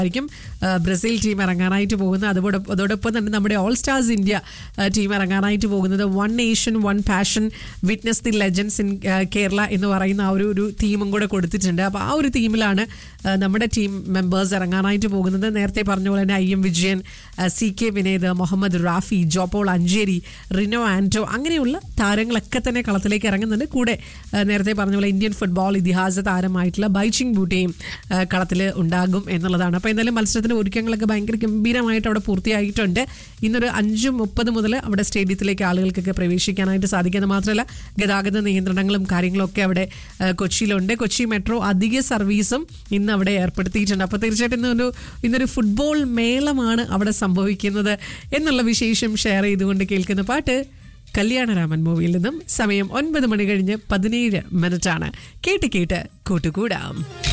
ആയിരിക്കും ആ, Brazil team ഇറങ്ങാനായിട്ട് പോകുന്നത് അതോടെ അതോടൊപ്പം തന്നെ നമ്മുടെ all stars India uh, team ഇറങ്ങാനായിട്ട് പോകുന്നത് one nation one passion witness the legends in uh, Kerala എന്ന് പറയുന്ന ആ ഒരു ഒരു തീമും കൂടെ കൊടുത്തിട്ടുണ്ട് അപ്പോൾ ആ ഒരു തീമിലാണ് ആ, നമ്മുടെ ടീം മെമ്പേഴ്സ് ഇറങ്ങാനായിട്ട് പോകുന്നത് നേരത്തെ പറഞ്ഞ പോലെ തന്നെ ഐ എം വിജയൻ ആ, സി കെ വിനേത് മുഹമ്മദ് റാഫി ജോപോൾ അഞ്ചേരി റിനോ ആൻറ്റോ അങ്ങനെയുള്ള താരങ്ങളൊക്കെ തന്നെ കളത്തിലേക്ക് ഇറങ്ങുന്നുണ്ട് കൂടെ ആ, നേരത്തെ പറഞ്ഞ പോലെ ഇന്ത്യൻ ഫുട്ബോൾ ഇതിഹാസ താരമായിട്ടുള്ള ബൈച്ചിങ് ബൂട്ടയും കളത്തിൽ ഉണ്ടാകും എന്നുള്ളതാണ് അപ്പോൾ എന്തായാലും മത്സരത്തിന്റെ ഒരുക്കങ്ങളൊക്കെ ഭയങ്കര ഗംഭീരമായിട്ട് അവിടെ പൂർത്തിയായിട്ടുണ്ട് ഇന്നൊരു അഞ്ച് മുപ്പത് മുതൽ അവിടെ സ്റ്റേഡിയത്തിലേക്ക് ആളുകൾക്കൊക്കെ പ്രവേശിക്കാനായിട്ട് സാധിക്കുന്നത് മാത്രമല്ല ഗതാഗത നിയന്ത്രണങ്ങളും കാര്യങ്ങളും ഒക്കെ അവിടെ ആ, കൊച്ചിയിലുണ്ട് കൊച്ചി മെട്രോ അധിക സർവീസും ഇന്ന് അവിടെ ഏർപ്പെടുത്തിയിട്ടുണ്ട് അപ്പോൾ തീർച്ചയായിട്ടും ഇന്നൊരു ഇന്നൊരു ഫുട്ബോൾ മേളമാണ് അവിടെ സംഭവിക്കുന്നത് എന്നുള്ള വിശേഷം ഷെയർ ചെയ്തുകൊണ്ട് കേൾക്കുന്ന പാട്ട് കല്യാണരാമൻ മൂവിയിൽ നിന്നും സമയം ഒൻപത് മണി കഴിഞ്ഞ് പതിനേഴ് മിനിറ്റാണ് കേട്ട് കേട്ട് കൂട്ടുകൂടാം